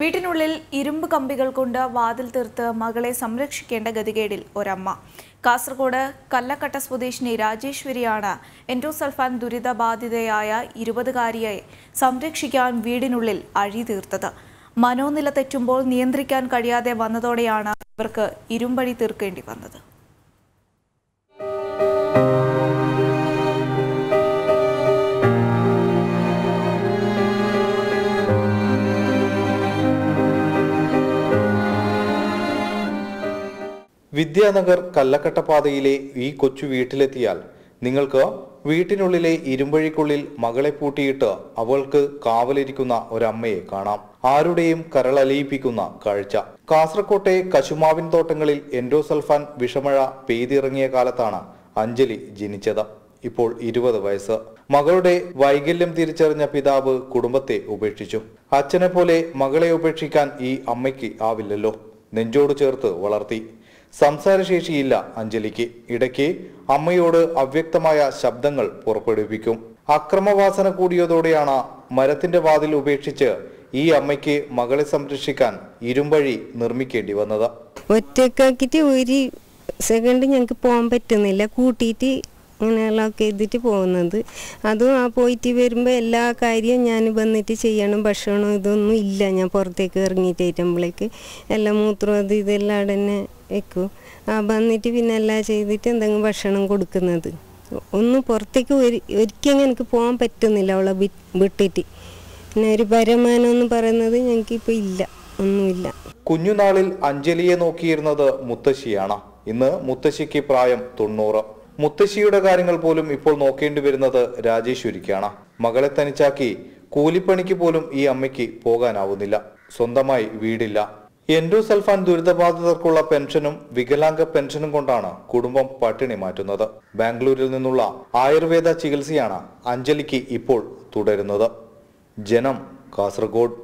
വീട്ടിനുള്ളിൽ ഇരുമ്പ് കമ്പികൾ കൊണ്ട് വാതിൽ തീർത്ത് മകളെ സംരക്ഷിക്കേണ്ട ഗതികേടിൽ ഒരമ്മ കാസർഗോഡ് കല്ലക്കട്ട സ്വദേശിനി രാജേശ്വരിയാണ് എൻഡോസൾഫാൻ ദുരിതബാധിതയായ ഇരുപതുകാരിയെ സംരക്ഷിക്കാൻ വീടിനുള്ളിൽ അഴി തീർത്തത് മനോനില തെറ്റുമ്പോൾ നിയന്ത്രിക്കാൻ കഴിയാതെ വന്നതോടെയാണ് ഇവർക്ക് ഇരുമ്പഴി തീർക്കേണ്ടി വന്നത് വിദ്യാനഗർ കല്ലക്കട്ട പാതയിലെ ഈ കൊച്ചു വീട്ടിലെത്തിയാൽ നിങ്ങൾക്ക് വീട്ടിനുള്ളിലെ ഇരുമ്പഴിക്കുള്ളിൽ മകളെ പൂട്ടിയിട്ട് അവൾക്ക് കാവലിരിക്കുന്ന ഒരമ്മയെ കാണാം ആരുടെയും കരളലിയിപ്പിക്കുന്ന കാഴ്ച കാസർകോട്ടെ കശുമാവിൻ തോട്ടങ്ങളിൽ എൻഡോസൾഫാൻ വിഷമഴ പെയ്തിറങ്ങിയ കാലത്താണ് അഞ്ജലി ജനിച്ചത് ഇപ്പോൾ ഇരുപത് വയസ്സ് മകളുടെ വൈകല്യം തിരിച്ചറിഞ്ഞ പിതാവ് കുടുംബത്തെ ഉപേക്ഷിച്ചു അച്ഛനെ പോലെ മകളെ ഉപേക്ഷിക്കാൻ ഈ അമ്മയ്ക്ക് ആവില്ലല്ലോ നെഞ്ചോട് ചേർത്ത് വളർത്തി സംസാരശേഷിയില്ല അഞ്ജലിക്ക് ഇടയ്ക്ക് അമ്മയോട് അവ്യക്തമായ ശബ്ദങ്ങൾ പുറപ്പെടുവിക്കും അക്രമവാസന കൂടിയതോടെയാണ് മരത്തിന്റെ വാതിൽ ഉപേക്ഷിച്ച് ഈ അമ്മയ്ക്ക് മകളെ സംരക്ഷിക്കാൻ ഇരുമ്പഴി നിർമ്മിക്കേണ്ടി വന്നത് ഒറ്റക്കാക്കിയിട്ട് ഒരു സെക്കൻഡ് ഞങ്ങൾക്ക് പോകാൻ പറ്റുന്നില്ല കൂട്ടിയിട്ട് ഇങ്ങനെയുള്ളതൊക്കെ ചെയ്തിട്ട് പോകുന്നത് അതും ആ പോയിട്ട് വരുമ്പോൾ എല്ലാ കാര്യവും ഞാൻ വന്നിട്ട് ചെയ്യണം ഭക്ഷണം ഇതൊന്നും ഇല്ല ഞാൻ പുറത്തേക്ക് ഇറങ്ങിയിട്ടാകുമ്പോഴേക്ക് എല്ലാം മൂത്രം അത് ഇതെല്ലാം അവിടെ തന്നെ വെക്കും ആ വന്നിട്ട് പിന്നെ എല്ലാം ചെയ്തിട്ട് എന്തെങ്കിലും ഭക്ഷണം കൊടുക്കുന്നത് ഒന്നും പുറത്തേക്ക് ഒരു ഒരിക്കലും എനിക്ക് പോകാൻ പറ്റുന്നില്ല അവളെ വി- വിട്ടിട്ട് പിന്നെ ഒരു വരുമാനം എന്ന് പറയുന്നത് ഞങ്ങൾക്കിപ്പോൾ ഇല്ല ഒന്നുമില്ല കുഞ്ഞുനാളിൽ അഞ്ജലിയെ നോക്കിയിരുന്നത് മുത്തശ്ശിയാണ് ഇന്ന് മുത്തശ്ശിക്ക് പ്രായം തൊണ്ണൂറ് മുത്തശ്ശിയുടെ കാര്യങ്ങൾ പോലും ഇപ്പോൾ നോക്കേണ്ടി വരുന്നത് രാജേശ്വരിക്കാണ് മകളെ തനിച്ചാക്കി കൂലിപ്പണിക്ക് പോലും ഈ അമ്മയ്ക്ക് പോകാനാവുന്നില്ല സ്വന്തമായി വീടില്ല എൻഡോസൾഫാൻ ദുരിതബാധിതർക്കുള്ള പെൻഷനും വികലാംഗ പെൻഷനും കൊണ്ടാണ് കുടുംബം പട്ടിണി മാറ്റുന്നത് ബാംഗ്ലൂരിൽ നിന്നുള്ള ആയുർവേദ ചികിത്സയാണ് അഞ്ജലിക്ക് ഇപ്പോൾ തുടരുന്നത് ജനം കാസർഗോഡ്